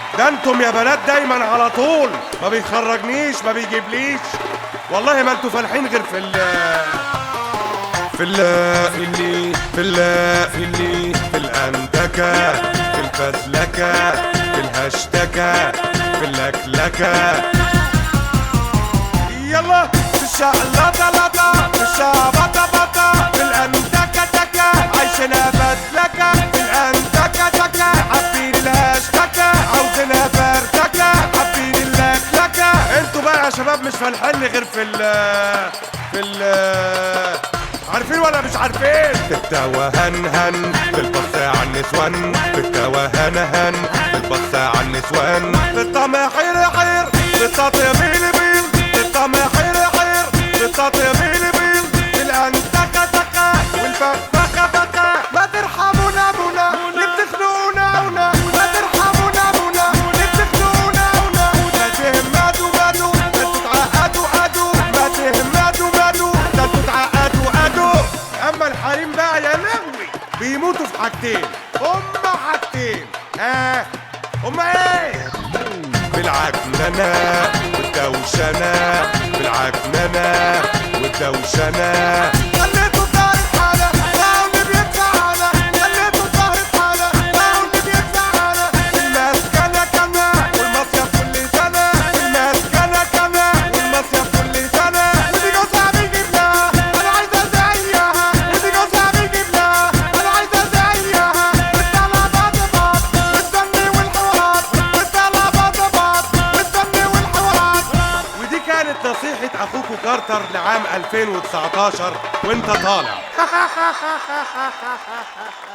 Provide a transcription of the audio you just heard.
ده انتم يا بنات دايما على طول ما بيخرجنيش ما بيجيبليش والله ما انتوا فالحين غير في ال في ال في ال في ال في ال في الأندكة في الفزلكة في الهشتكة في اللكلكة يلا في الشقلطة لطة في الشعبطة بطة في الأندكة تكة عايشينها فزلكة في الأندكة تكة حابين الهشتكة عاوزينها فرتكة حابين اللكلكة انتوا بقى يا شباب مش فالحين غير في ال في ال عارفين ولا مش عارفين؟ في التوهن هن في البص على النسوان في التوهن هن في البص على النسوان في الطمع حير حير في التطيب بيل بيل في الطمع حير حير في التطيب بيل بيل في الأنتكة تكة والفخفخة فكة ما ترحمونا بونا اللي بتخنونا ونا ما ترحمونا بونا اللي بتخنونا ونا ما تهمدوا مدوا ما تتعقدوا قدوا ما تهمدوا مدوا ما تتعقدوا قدوا اما الحريم بقى يا لهوي بيموتوا في حاجتين هما حاجتين ها هما ايه بالعكننة والدوشنة بالعكننة والدوشنة خليته طارق حالة راوند بيدفع على خليته طارق حالة راوند بيدفع على المسكنة كمان والمصيف كل سنة المسكنة كمان والمصيف كل سنة ودي جوزها بيجيب لها أنا عايزة زيها ودي جوزها بيجيب لها أنا عايزة زيها والطلع بعض بعض والدم والحوارات والطلع بعض بعض والدم والحوارات ودي كانت نصيحة أخوكوا كارتر لعام 2019 وأنت طالع